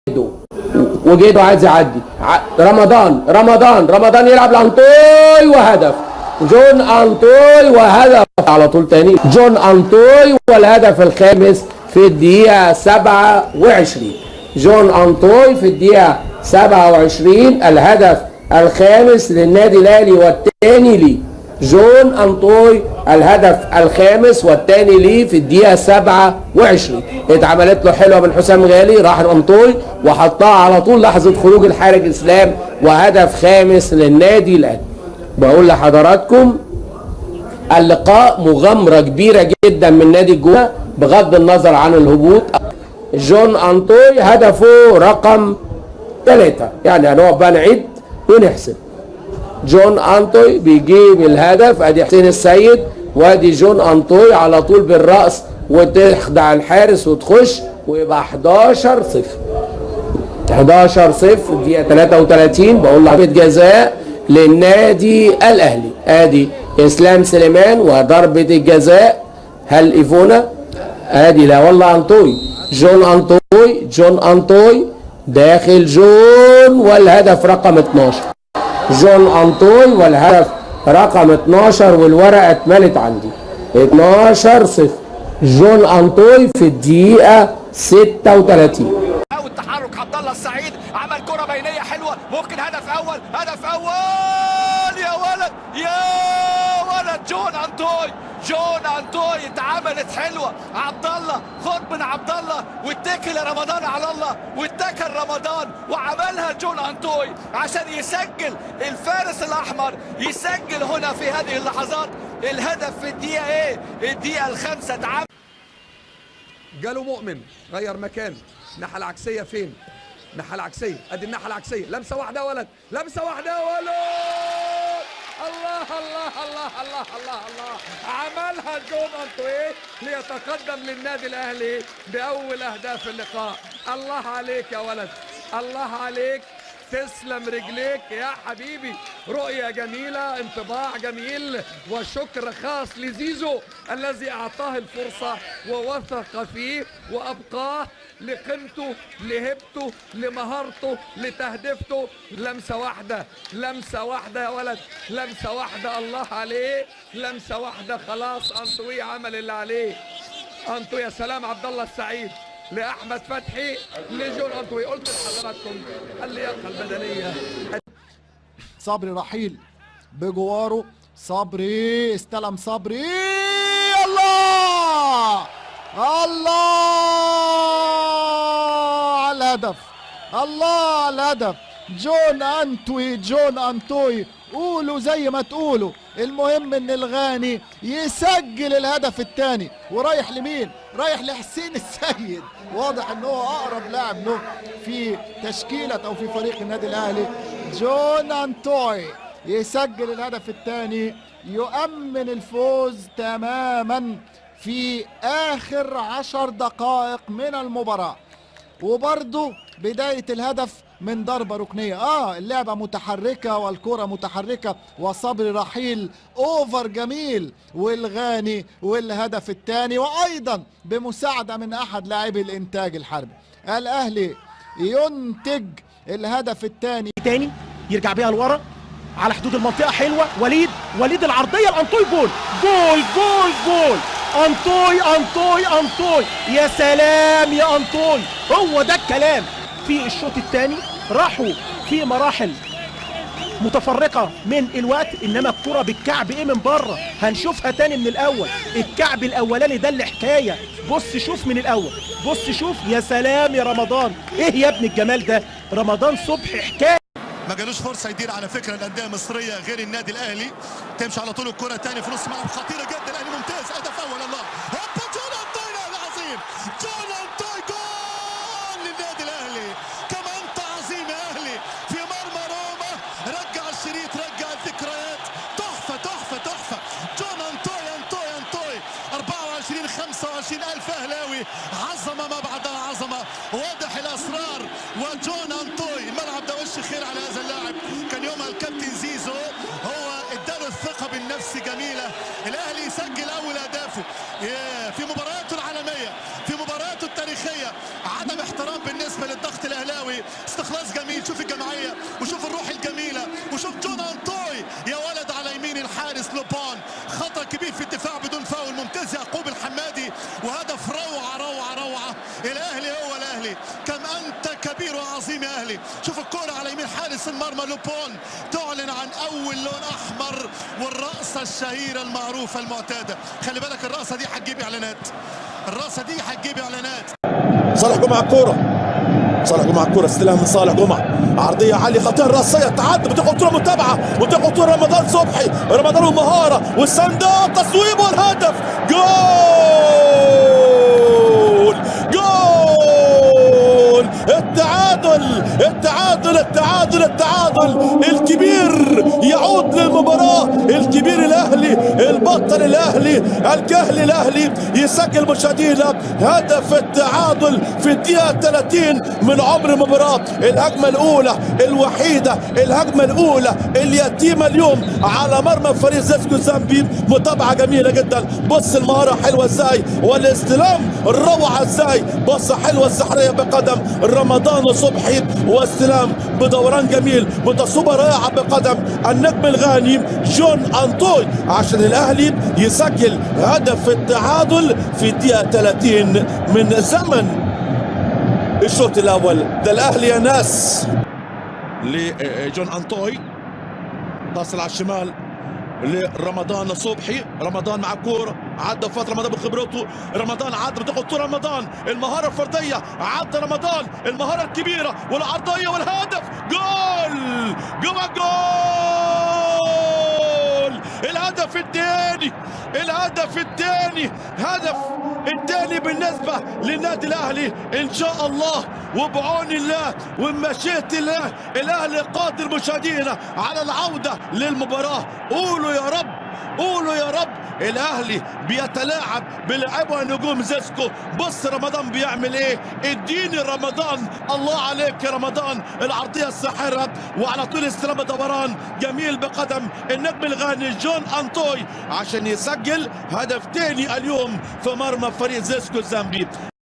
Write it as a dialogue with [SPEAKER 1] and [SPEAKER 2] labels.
[SPEAKER 1] وجيدو عايز يعدي ع- رمضان رمضان رمضان يلعب لانطوي وهدف جون انطوي وهدف على طول تاني جون انطوي والهدف الخامس في الدقيقة 27 جون انطوي في الدقيقة 27 الهدف الخامس للنادي الاهلي والثاني ليه جون انطوي الهدف الخامس والثاني ليه في الدقيقة 27 اتعملت له حلوة من حسام غالي راح انطوي وحطها على طول لحظة خروج الحارج اسلام وهدف خامس للنادي الاهلي بقول لحضراتكم اللقاء مغامرة كبيرة جدا من نادي الجونة بغض النظر عن الهبوط جون انطوي هدفه رقم ثلاثة يعني هنقعد بقى نعد ونحسب جون انطوي بيجيب الهدف ادي حسين السيد وادي جون انطوي على طول بالراس وتخدع الحارس وتخش ويبقى 11 0 11 0 دقيقة 33 بقول ضربة جزاء للنادي الاهلي ادي اسلام سليمان وضربة الجزاء هل ايفونا ادي لا والله انطوي جون انطوي جون انطوي داخل جون والهدف رقم 12 جون انطوي والهدف رقم 12 والورقه اتملت عندي 12 صفر جون انطوي في الدقيقه 36
[SPEAKER 2] او التحرك عبد الله السعيد عمل كره بينيه حلوه ممكن هدف اول هدف اول يا ولد يا ولد جون انطوي جون انطوي اتعملت حلوه عبد الله خد من عبد الله واتكل يا رمضان على الله واتكل رمضان وعملها جون انطوي عشان يسجل الفارس الاحمر يسجل هنا في هذه اللحظات الهدف في الدقيقه ايه الدقيقه الخامسه اتعمل
[SPEAKER 3] جاله مؤمن غير مكان الناحيه العكسيه فين الناحيه العكسيه ادي الناحيه العكسيه لمسه واحده يا ولد لمسه واحده يا ولد الله الله الله الله الله الله عملها جون انطوي ليتقدم للنادي الاهلي باول اهداف اللقاء الله عليك يا ولد الله عليك تسلم رجليك يا حبيبي رؤية جميلة انطباع جميل وشكر خاص لزيزو الذي أعطاه الفرصة ووثق فيه وأبقاه لقيمته لهبته لمهارته لتهديفته لمسة واحدة لمسة واحدة يا ولد لمسة واحدة الله عليه لمسة واحدة خلاص أنطوي عمل اللي عليه أنطوي يا سلام عبد الله السعيد لاحمد فتحي لجون انطوي قلت لحضراتكم اللياقه البدنيه
[SPEAKER 4] صبري رحيل بجواره صبري استلم صبري الله الله على الهدف الله على الهدف جون انتوي جون انتوي قولوا زي ما تقولوا المهم ان الغاني يسجل الهدف الثاني ورايح لمين رايح لحسين السيد واضح ان هو اقرب لاعب له في تشكيله او في فريق النادي الاهلي جون انتوي يسجل الهدف الثاني يؤمن الفوز تماما في اخر عشر دقائق من المباراه وبرضه بداية الهدف من ضربة ركنية اه اللعبة متحركة والكرة متحركة وصبري رحيل اوفر جميل والغاني والهدف الثاني وايضا بمساعدة من احد لاعبي الانتاج الحربي الاهلي ينتج الهدف الثاني
[SPEAKER 5] تاني يرجع بيها لورا على حدود المنطقه حلوه وليد وليد العرضيه الانطوي جول جول جول جول انطوي انطوي انطوي يا سلام يا انطوي هو ده الكلام في الشوط الثاني راحوا في مراحل متفرقة من الوقت انما الكرة بالكعب ايه من بره هنشوفها تاني من الاول الكعب الاولاني ده اللي حكاية بص شوف من الاول بص شوف يا سلام يا رمضان ايه يا ابن الجمال ده رمضان صبحي حكاية
[SPEAKER 6] ما جالوش فرصه يدير على فكره الانديه المصريه غير النادي الاهلي تمشي على طول الكره تاني في نص ملعب خطيره جدا الاهلي ممتاز هدف اول الله هوبا جون انطوي العظيم جون انطوي جول للنادي الاهلي كما انت عظيم يا اهلي في مرمى روما رجع الشريط رجع الذكريات تحفه تحفه تحفه جون انطوي انطوي انطوي 24 25 الف اهلاوي عظمه ما بعدها عظمه واضح الاسرار وجون انطوي الملعب ده وش خير على هذا اللاعب كان يومها الكابتن زيزو هو اداله الثقه بالنفس جميله الاهلي يسجل اول اهدافه في مبارياته العالميه في مبارياته التاريخيه عدم احترام بالنسبه للضغط الاهلاوي الزامبي استخلاص جميل شوف الجماعيه وشوف الروح الجميله وشوف جون انطوي يا ولد على يمين الحارس لوبان خطا كبير في الدفاع بدون فاول ممتاز يعقوب الحمادي وهدف روعه روعه روعه الاهلي هو الاهلي كم انت كبير وعظيم يا اهلي شوف الكره على يمين حارس المرمى لوبون تعلن عن اول لون احمر والرقصه الشهيره المعروفه المعتاده خلي بالك الرقصه دي هتجيب اعلانات الرقصه دي هتجيب اعلانات
[SPEAKER 7] صالح جمعة الكورة صالح جمعة الكورة استلام من صالح جمعة عرضية عالية خطيرة راسية تعدي بتاخد كورة متابعة وتاخد كورة رمضان صبحي رمضان ومهارة والسندة تصويب والهدف جول جول التعادل التعادل التعادل التعادل الكبير يعود للمباراة الكبير الأهلي البطل الأهلي الجهل الأهلي يسجل مشاهدينا هدف التعادل في الدقيقة 30 من عمر المباراة الهجمة الأولى الوحيدة الهجمة الأولى اليتيمة اليوم على مرمى فريق زيسكو زامبي متابعة جميلة جدا بص المهارة حلوة ازاي والاستلام روعة ازاي بص حلوة السحرية بقدم رمضان صبحي واستلام بدوران جميل بتصوبة رائعة بقدم النجم الغاني جون أنطوي عشان الأهلي يسجل هدف التعادل في الدقيقة 30 من زمن الشوط الأول ده الأهلي يا ناس لجون أنطوي تصل على الشمال لرمضان صبحي رمضان مع كورة عدى فترة رمضان بخبرته رمضان عدى بتاخد كورة رمضان المهارة الفردية عدى رمضان المهارة الكبيرة والعرضية والهدف جول جمع جول الهدف الثاني الهدف الثاني هدف الثاني بالنسبة للنادي الأهلي إن شاء الله وبعون الله وبمشيئة الله الأهلي قادر مشاهدينا على العودة للمباراة قولوا يا رب قولوا يا رب الاهلي بيتلاعب بلعبها نجوم زيسكو بص رمضان بيعمل ايه اديني رمضان الله عليك يا رمضان العرضيه الساحره وعلى طول استلام دوران جميل بقدم النجم الغاني جون انطوي عشان يسجل هدف تاني اليوم في مرمى فريق زيسكو الزامبي